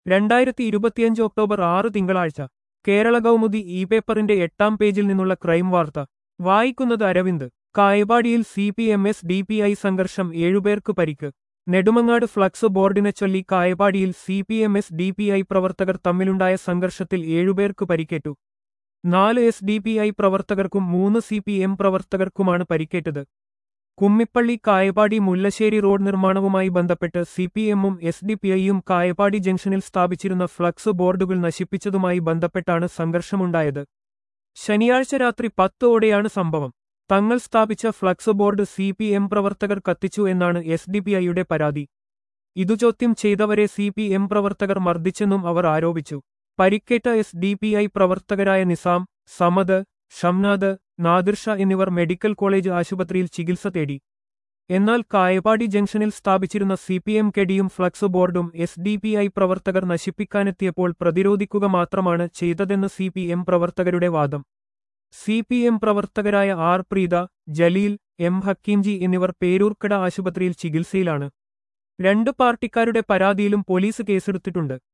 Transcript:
രണ്ടായിരത്തി ഇരുപത്തിയഞ്ച് ഒക്ടോബർ ആറ് തിങ്കളാഴ്ച കേരള കൗമുദി ഇ പേപ്പറിന്റെ എട്ടാം പേജിൽ നിന്നുള്ള ക്രൈം വാർത്ത വായിക്കുന്നത് അരവിന്ദ് കായപാടിയിൽ C P M S D P I സംഘർഷം ഏഴുപേർക്ക് പരിക്ക് നെടുമങ്ങാട് ഫ്ലക്സ് ബോർഡിനെ ചൊല്ലി കായപാടിയിൽ C P M S D P I പ്രവർത്തകർ തമ്മിലുണ്ടായ സംഘർഷത്തിൽ ഏഴുപേർക്ക് പരിക്കേറ്റു നാല് എസ് ഡി പി ഐ പ്രവർത്തകർക്കും മൂന്ന് സി പി എം പ്രവർത്തകർക്കുമാണ് പരിക്കേറ്റത് കുമ്മിപ്പള്ളി കായപാടി മുല്ലശ്ശേരി റോഡ് നിർമ്മാണവുമായി ബന്ധപ്പെട്ട് സി പി എമ്മും എസ് ഡി പി ഐയും കായപാടി ജംഗ്ഷനിൽ സ്ഥാപിച്ചിരുന്ന ഫ്ലക്സ് ബോർഡുകൾ നശിപ്പിച്ചതുമായി ബന്ധപ്പെട്ടാണ് സംഘർഷമുണ്ടായത് ശനിയാഴ്ച രാത്രി പത്തോടെയാണ് സംഭവം തങ്ങൾ സ്ഥാപിച്ച flex board C P M പ്രവർത്തകർ കത്തിച്ചു എന്നാണ് എസ് ഡി പി ഐയുടെ പരാതി ഇതു ചോദ്യം ചെയ്തവരെ സി പി എം പ്രവർത്തകർ മർദ്ദിച്ചെന്നും അവർ ആരോപിച്ചു പരിക്കേറ്റ എസ് ഡി പി ഐ പ്രവർത്തകരായ നിസാം സമദ് ഷംനാദ് നാദിർഷ എന്നിവർ മെഡിക്കൽ കോളേജ് ആശുപത്രിയിൽ ചികിത്സ തേടി എന്നാൽ കായപാടി ജംഗ്ഷനിൽ സ്ഥാപിച്ചിരുന്ന സി പി എം കെടിയും ഫ്ലക്സ് ബോർഡും എസ് ഡി പി ഐ പ്രവർത്തകർ നശിപ്പിക്കാനെത്തിയപ്പോൾ പ്രതിരോധിക്കുക മാത്രമാണ് ചെയ്തതെന്ന് സി പി എം പ്രവർത്തകരുടെ വാദം സി പി എം പ്രവർത്തകരായ ആർ പ്രീത ജലീൽ എം ഹക്കീംജി എന്നിവർ പേരൂർക്കട ആശുപത്രിയിൽ ചികിത്സയിലാണ് രണ്ട് പാർട്ടിക്കാരുടെ പരാതിയിലും പോലീസ് കേസെടുത്തിട്ടുണ്ട്